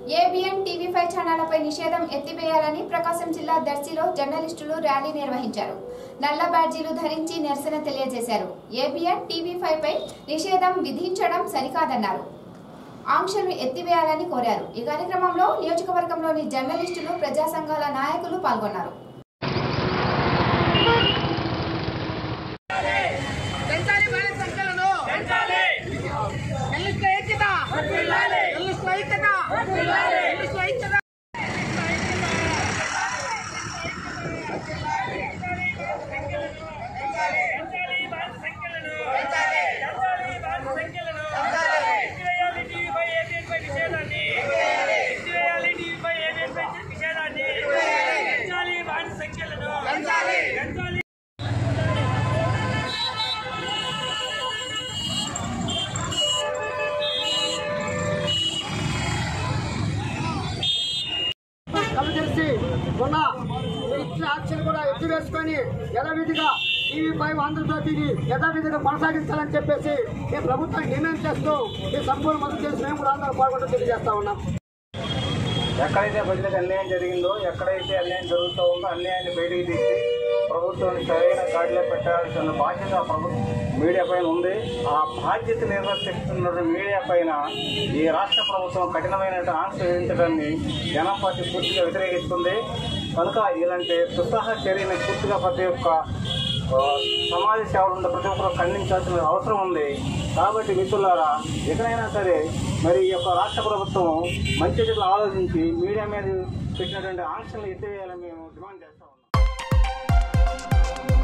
ABN TV five ఛానళ్లపై నిషేధం ఎత్తివేయాలని ప్రకాశం జిల్లా దర్శిలో జర్నలిస్టులు ర్యాలీ నిర్వహించారు నల్ల బ్యాడ్జీలు ధరించి నిరసన తెలియజేశారు ఏబిఎన్ టీవీ ఫైవ్ పై నిషేధం విధించడం సరికాదన్నారు ఆంక్షలు ఎత్తివేయాలని కోరారు ఈ కార్యక్రమంలో నియోజకవర్గంలోని జర్నలిస్టులు ప్రజా సంఘాల నాయకులు పాల్గొన్నారు పెంచాలి బాల సంఖ్యలను ఎల్లుస్ల ఐక్యత ఎల్లుస్ల ఐక్యత ఎల్లుస్ల ఐక్యత పెంచాలి కళ్ళు తెరిచి మొన్న ఇచ్చిన ఆక్షన్ కూడా ఎత్తివేసుకొని యథావిధిగా టీవీ ఫైవ్ ఆంధ్రజ్యోతిని యథావిధిగా కొనసాగించాలని చెప్పేసి ఈ ప్రభుత్వం డిమాండ్ చేస్తూ ఈ సంపూర్ణ మద్దతు చేసి మేము కూడా అందరూ పాల్గొంటూ తెలియజేస్తా ఉన్నాం ఎక్కడైతే ప్రజలకు అన్యాయం జరిగిందో ఎక్కడైతే అన్యాయం జరుగుతూ ఉందో అన్యాయాన్ని బయటికి తీసి ప్రభుత్వాన్ని సరైన గాడిలో పెట్టాల్సిన బాధ్యత ప్రభుత్వం మీడియా పైన ఉంది ఆ బాధ్యత నిర్వర్తిస్తున్న మీడియా పైన ఈ రాష్ట్ర ప్రభుత్వం కఠినమైన ఆంక్ష విధించడాన్ని జనం పార్టీ పూర్తిగా వ్యతిరేకిస్తుంది కనుక ఇలాంటి దుస్సాహ చర్యని పూర్తిగా ప్రతి ఒక్క ఆ, సమాజ సేవలు ఉన్న ప్రతి ఒక్కరు ఖండించాల్సిన అవసరం ఉంది కాబట్టి మిత్రులారా ఎక్కడైనా సరే మరి ఈ యొక్క రాష్ట్ర ప్రభుత్వం మంచి చెట్లు ఆలోచించి మీడియా మీద పెట్టినటువంటి ఆంక్షలు ఎత్తివేయాలని మేము డిమాండ్ చేస్తా ఉన్నాం